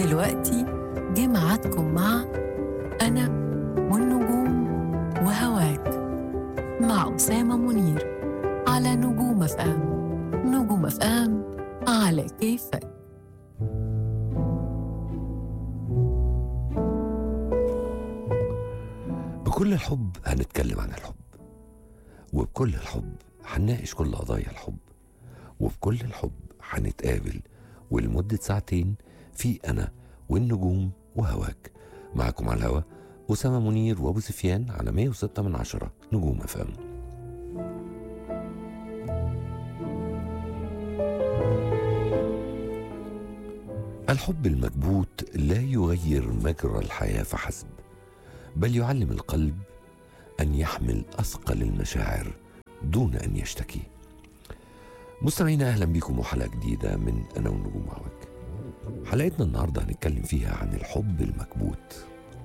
ودلوقتي جه ميعادكم مع أنا والنجوم وهواك مع أسامة منير على نجوم اف ام نجوم اف ام على كيفك بكل الحب هنتكلم عن الحب وبكل الحب هنناقش كل قضايا الحب وبكل الحب هنتقابل ولمدة ساعتين في أنا والنجوم وهواك معكم على الهوا أسامة منير وأبو سفيان على 106 من عشرة نجوم أفهم الحب المكبوت لا يغير مجرى الحياة فحسب بل يعلم القلب ان يحمل اثقل المشاعر دون ان يشتكي. مستمعينا اهلا بكم وحلقه جديده من انا والنجوم معاك. حلقتنا النهارده هنتكلم فيها عن الحب المكبوت.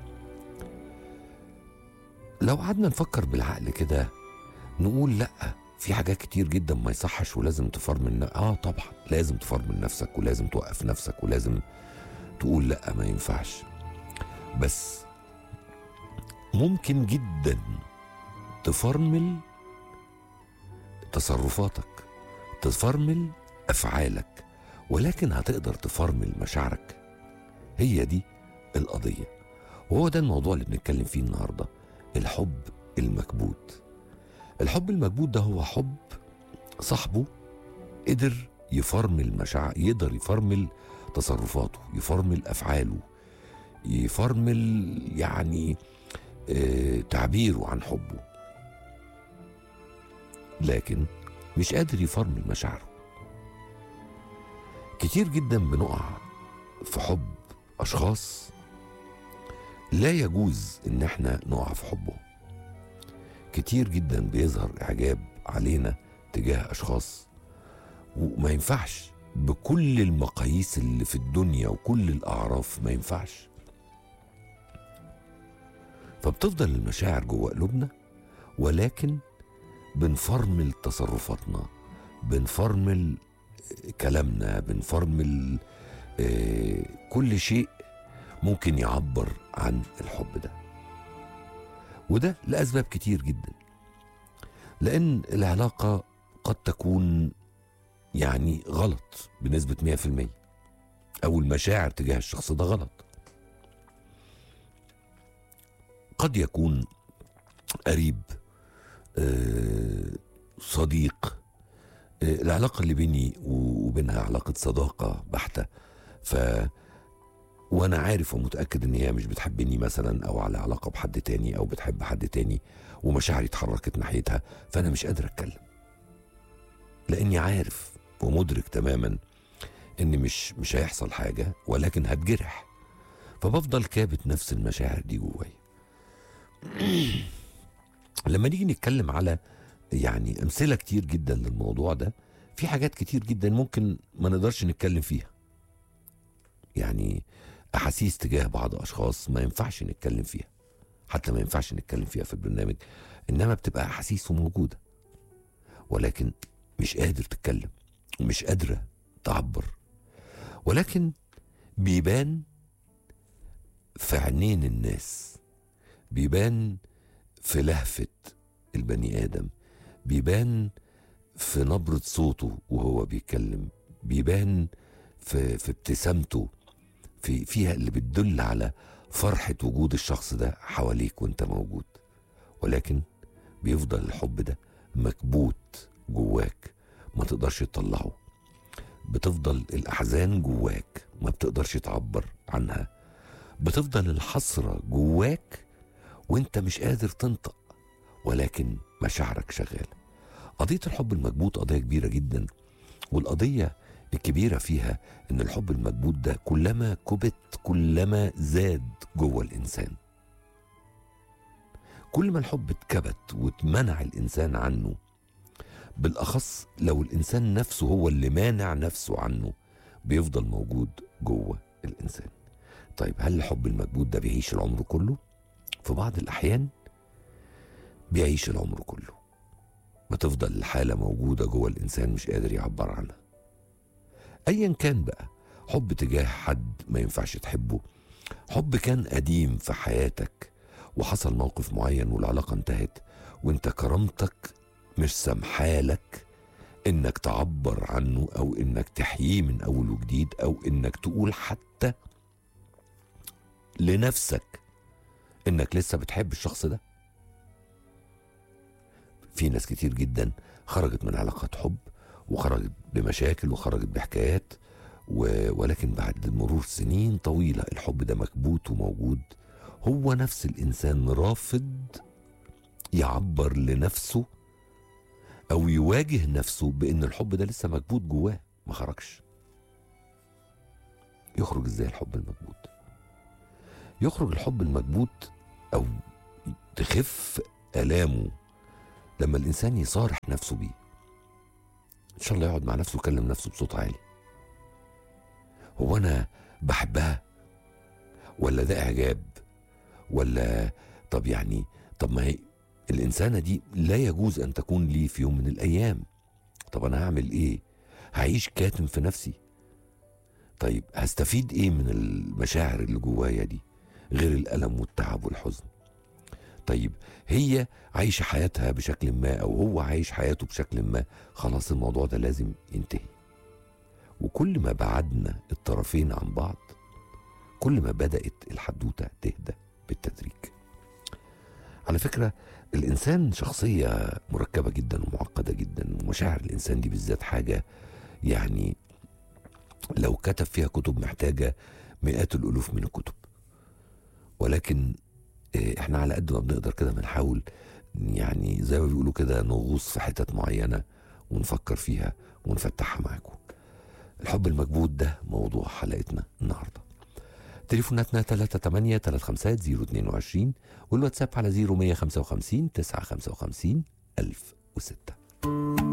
لو قعدنا نفكر بالعقل كده نقول لا في حاجات كتير جدا ما يصحش ولازم تفرمل ن- اه طبعا لازم تفرمل نفسك ولازم توقف نفسك ولازم تقول لا ما ينفعش. بس ممكن جدا تفرمل تصرفاتك تفرمل افعالك ولكن هتقدر تفرمل مشاعرك هي دي القضيه وهو ده الموضوع اللي بنتكلم فيه النهارده الحب المكبوت الحب المكبوت ده هو حب صاحبه قدر يفرمل مشاعر يقدر يفرمل تصرفاته يفرمل افعاله يفرمل يعني آه، تعبيره عن حبه لكن مش قادر يفرمل مشاعره كتير جدا بنقع في حب اشخاص لا يجوز ان احنا نقع في حبهم كتير جدا بيظهر اعجاب علينا تجاه اشخاص وما ينفعش بكل المقاييس اللي في الدنيا وكل الاعراف ما ينفعش فبتفضل المشاعر جوه قلوبنا ولكن بنفرمل تصرفاتنا بنفرمل كلامنا بنفرمل آه، كل شيء ممكن يعبر عن الحب ده وده لأسباب كتير جدا لأن العلاقة قد تكون يعني غلط بنسبة 100% أو المشاعر تجاه الشخص ده غلط قد يكون قريب آه، صديق آه، العلاقة اللي بيني وبينها علاقة صداقة بحتة ف وانا عارف ومتاكد ان هي مش بتحبني مثلا او على علاقه بحد تاني او بتحب حد تاني ومشاعري اتحركت ناحيتها فانا مش قادر اتكلم لاني عارف ومدرك تماما ان مش مش هيحصل حاجه ولكن هتجرح فبفضل كابت نفس المشاعر دي جوايا لما نيجي نتكلم على يعني امثله كتير جدا للموضوع ده في حاجات كتير جدا ممكن ما نقدرش نتكلم فيها يعني احاسيس تجاه بعض اشخاص ما ينفعش نتكلم فيها حتى ما ينفعش نتكلم فيها في البرنامج انما بتبقى احاسيس موجوده ولكن مش قادر تتكلم ومش قادره تعبر ولكن بيبان في عينين الناس بيبان في لهفه البني ادم بيبان في نبره صوته وهو بيتكلم بيبان في في ابتسامته في فيها اللي بتدل على فرحة وجود الشخص ده حواليك وانت موجود ولكن بيفضل الحب ده مكبوت جواك ما تقدرش تطلعه بتفضل الأحزان جواك ما بتقدرش تعبر عنها بتفضل الحسرة جواك وانت مش قادر تنطق ولكن مشاعرك شغالة قضية الحب المكبوت قضية كبيرة جدا والقضية الكبيرة فيها إن الحب المكبوت ده كلما كبت كلما زاد جوه الإنسان كل ما الحب اتكبت واتمنع الإنسان عنه بالأخص لو الإنسان نفسه هو اللي مانع نفسه عنه بيفضل موجود جوه الإنسان طيب هل الحب المكبوت ده بيعيش العمر كله؟ في بعض الأحيان بيعيش العمر كله بتفضل الحالة موجودة جوه الإنسان مش قادر يعبر عنها أيا كان بقى حب تجاه حد ما ينفعش تحبه حب كان قديم في حياتك وحصل موقف معين والعلاقة انتهت وانت كرامتك مش سامحالك انك تعبر عنه او انك تحييه من اول وجديد او انك تقول حتى لنفسك انك لسه بتحب الشخص ده في ناس كتير جدا خرجت من علاقات حب وخرجت بمشاكل وخرجت بحكايات و... ولكن بعد مرور سنين طويلة الحب ده مكبوت وموجود هو نفس الإنسان رافض يعبر لنفسه أو يواجه نفسه بأن الحب ده لسه مكبوت جواه ما خرجش يخرج ازاي الحب المكبوت يخرج الحب المكبوت أو تخف آلامه لما الإنسان يصارح نفسه بيه إن شاء الله يقعد مع نفسه ويكلم نفسه بصوت عالي هو أنا بحبها ولا ده إعجاب ولا طب يعني طب ما هي الإنسانة دي لا يجوز أن تكون لي في يوم من الأيام طب أنا هعمل إيه هعيش كاتم في نفسي طيب هستفيد إيه من المشاعر اللي جوايا دي غير الألم والتعب والحزن طيب هي عايشة حياتها بشكل ما أو هو عايش حياته بشكل ما خلاص الموضوع ده لازم ينتهي وكل ما بعدنا الطرفين عن بعض كل ما بدأت الحدوتة تهدى بالتدريج على فكرة الإنسان شخصية مركبة جدا ومعقدة جدا ومشاعر الإنسان دي بالذات حاجة يعني لو كتب فيها كتب محتاجة مئات الألوف من الكتب ولكن إيه، احنا على قد ما بنقدر كده بنحاول يعني زي ما بيقولوا كده نغوص في حتت معينة ونفكر فيها ونفتحها معاكم الحب المكبوت ده موضوع حلقتنا النهارده تليفوناتنا 38 350 022 والواتساب على 0155 955 1006